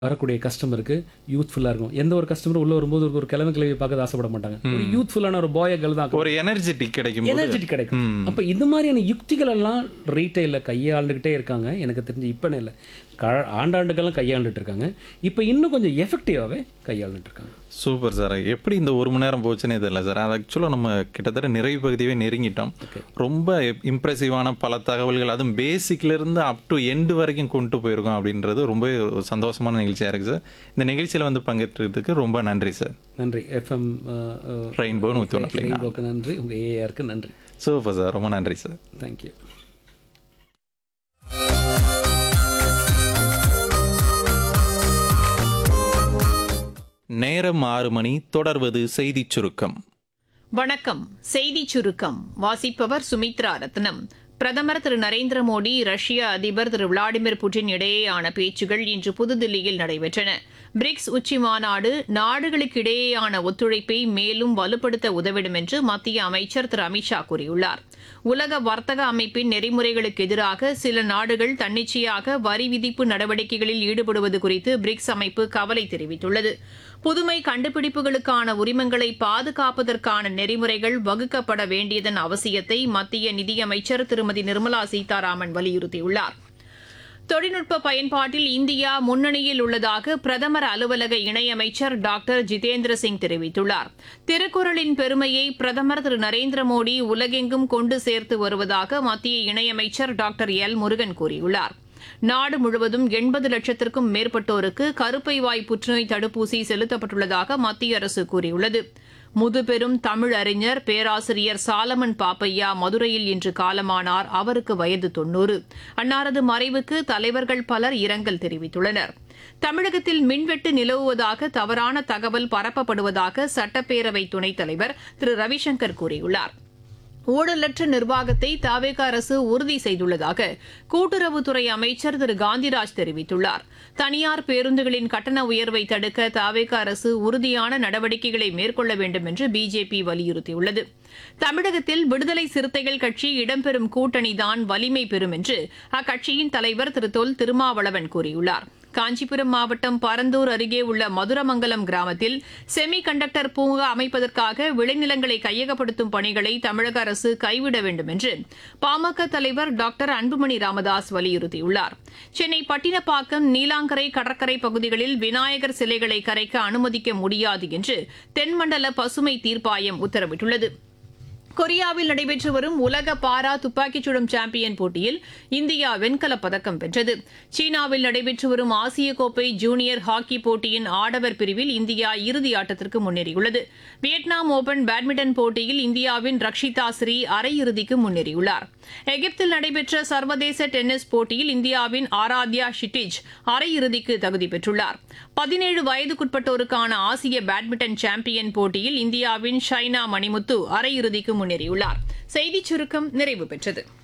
வரக்கூடிய கஸ்டமருக்கு யூத்ஃபுல்லாக இருக்கும் எந்த ஒரு கஸ்டமர் உள்ள வரும்போது ஒரு கிழமை கிழவி பார்க்க ஆசைப்பட மாட்டாங்க ஒரு யூத்ஃபுல்லான ஒரு பாய கேர்ள் தான் ஒரு எனர்ஜெட்டிக் கிடைக்கும் போது- எனர்ஜெட்டிக் கிடைக்கும் அப்போ இது மாதிரியான யுக்திகள் எல்லாம் ரீட்டைலில் கையாண்டுக்கிட்டே இருக்காங்க எனக்கு தெரிஞ்சு இப்போன்னு இல்லை க ஆண்டாண்டுக்கெல்லாம் கையாண்டுட்டு இருக்காங்க இப்போ இன்னும் கொஞ்சம் எஃபெக்டிவாகவே கையாண்டுட்டு இருக்காங்க சூப்பர் சார் எப்படி இந்த ஒரு மணி நேரம் போச்சுன்னே தெரியல சார் அது ஆக்சுவலாக நம்ம கிட்டத்தட்ட நிறைவு பகுதியவே நெருங்கிட்டோம் ரொம்ப இம்ப்ரெசிவான பல தகவல்கள் அதுவும் பேசிக்ல இருந்து அப் டு எண்டு வரைக்கும் கொண்டு போயிருக்கோம் அப்படின்றது ரொம்ப ஒரு சந்தோஷமான நிகழ்ச்சியாக இருக்குது சார் இந்த நிகழ்ச்சியில் வந்து பங்கேற்றதுக்கு ரொம்ப நன்றி சார் நன்றி எஃப்எம் ரெயின்போ நூற்றி ஒன்று ரெயின்போக்கு நன்றி உங்கள் ஏஆருக்கு நன்றி சூப்பர் சார் ரொம்ப நன்றி சார் தேங்க்யூ நேரம் ஆறு மணி தொடர்வது செய்திச் சுருக்கம் வணக்கம் செய்திச் சுருக்கம் வாசிப்பவர் சுமித்ரா ரத்னம் பிரதமர் திரு நரேந்திர மோடி ரஷ்ய அதிபர் திரு விளாடிமிர் புட்டின் இடையேயான பேச்சுகள் இன்று புதுதில்லியில் நடைபெற்றன பிரிக்ஸ் உச்சி மாநாடு நாடுகளுக்கிடையேயான ஒத்துழைப்பை மேலும் வலுப்படுத்த உதவிடும் என்று மத்திய அமைச்சர் திரு அமித்ஷா கூறியுள்ளார் உலக வர்த்தக அமைப்பின் நெறிமுறைகளுக்கு எதிராக சில நாடுகள் தன்னிச்சையாக வரி விதிப்பு நடவடிக்கைகளில் ஈடுபடுவது குறித்து பிரிக்ஸ் அமைப்பு கவலை தெரிவித்துள்ளது புதுமை கண்டுபிடிப்புகளுக்கான உரிமங்களை பாதுகாப்பதற்கான நெறிமுறைகள் வகுக்கப்பட வேண்டியதன் அவசியத்தை மத்திய நிதியமைச்சர் திருமதி நிர்மலா சீதாராமன் வலியுறுத்தியுள்ளார் தொழில்நுட்ப பயன்பாட்டில் இந்தியா முன்னணியில் உள்ளதாக பிரதமர் அலுவலக இணையமைச்சர் டாக்டர் ஜிதேந்திர சிங் தெரிவித்துள்ளார் திருக்குறளின் பெருமையை பிரதமர் திரு நரேந்திர மோடி உலகெங்கும் கொண்டு சேர்த்து வருவதாக மத்திய இணையமைச்சர் டாக்டர் எல் முருகன் கூறியுள்ளார் நாடு முழுவதும் எண்பது லட்சத்திற்கும் மேற்பட்டோருக்கு கருப்பை வாய் புற்றுநோய் தடுப்பூசி செலுத்தப்பட்டுள்ளதாக மத்திய அரசு கூறியுள்ளது முதுபெரும் தமிழ் அறிஞர் பேராசிரியர் சாலமன் பாப்பையா மதுரையில் இன்று காலமானார் அவருக்கு வயது தொன்னூறு அன்னாரது மறைவுக்கு தலைவர்கள் பலர் இரங்கல் தெரிவித்துள்ளனர் தமிழகத்தில் மின்வெட்டு நிலவுவதாக தவறான தகவல் பரப்பப்படுவதாக சட்டப்பேரவை துணைத் தலைவர் திரு ரவிசங்கர் கூறியுள்ளார் ஊழலற்ற நிர்வாகத்தை தாவேக அரசு உறுதி செய்துள்ளதாக கூட்டுறவுத்துறை அமைச்சர் திரு காந்திராஜ் தெரிவித்துள்ளார் தனியார் பேருந்துகளின் கட்டண உயர்வை தடுக்க தாவேக அரசு உறுதியான நடவடிக்கைகளை மேற்கொள்ள வேண்டும் என்று பிஜேபி வலியுறுத்தியுள்ளது தமிழகத்தில் விடுதலை சிறுத்தைகள் கட்சி இடம்பெறும் கூட்டணிதான் வலிமை பெறும் என்று அக்கட்சியின் தலைவர் திரு தொல் திருமாவளவன் கூறியுள்ளார் காஞ்சிபுரம் மாவட்டம் பரந்தூர் அருகே உள்ள மதுரமங்கலம் கிராமத்தில் செமி கண்டக்டர் பூங்கா அமைப்பதற்காக விளைநிலங்களை கையகப்படுத்தும் பணிகளை தமிழக அரசு கைவிட வேண்டும் என்று பாமக தலைவர் டாக்டர் அன்புமணி ராமதாஸ் வலியுறுத்தியுள்ளார் சென்னை பட்டினப்பாக்கம் நீலாங்கரை கடற்கரை பகுதிகளில் விநாயகர் சிலைகளை கரைக்க அனுமதிக்க முடியாது என்று தென்மண்டல பசுமை தீர்ப்பாயம் உத்தரவிட்டுள்ளது கொரியாவில் நடைபெற்று வரும் உலக பாரா துப்பாக்கிச் சுடும் சாம்பியன் போட்டியில் இந்தியா வெண்கலப் பதக்கம் வென்றது சீனாவில் நடைபெற்று வரும் ஆசிய கோப்பை ஜூனியர் ஹாக்கி போட்டியின் ஆடவர் பிரிவில் இந்தியா இறுதி ஆட்டத்திற்கு முன்னேறியுள்ளது வியட்நாம் ஓபன் பேட்மிண்டன் போட்டியில் இந்தியாவின் ரக்ஷிதா ஸ்ரீ அரையிறுதிக்கு முன்னேறியுள்ளார் எகிப்தில் நடைபெற்ற சர்வதேச டென்னிஸ் போட்டியில் இந்தியாவின் ஆராத்யா ஷிட்டிஜ் அரையிறுதிக்கு தகுதி பெற்றுள்ளார் பதினேழு வயதுக்குட்பட்டோருக்கான ஆசிய பேட்மிண்டன் சாம்பியன் போட்டியில் இந்தியாவின் ஷைனா மணிமுத்து அரையிறுதிக்கு முன்னேறியுள்ளார் செய்திச் சுருக்கம் நிறைவு பெற்றது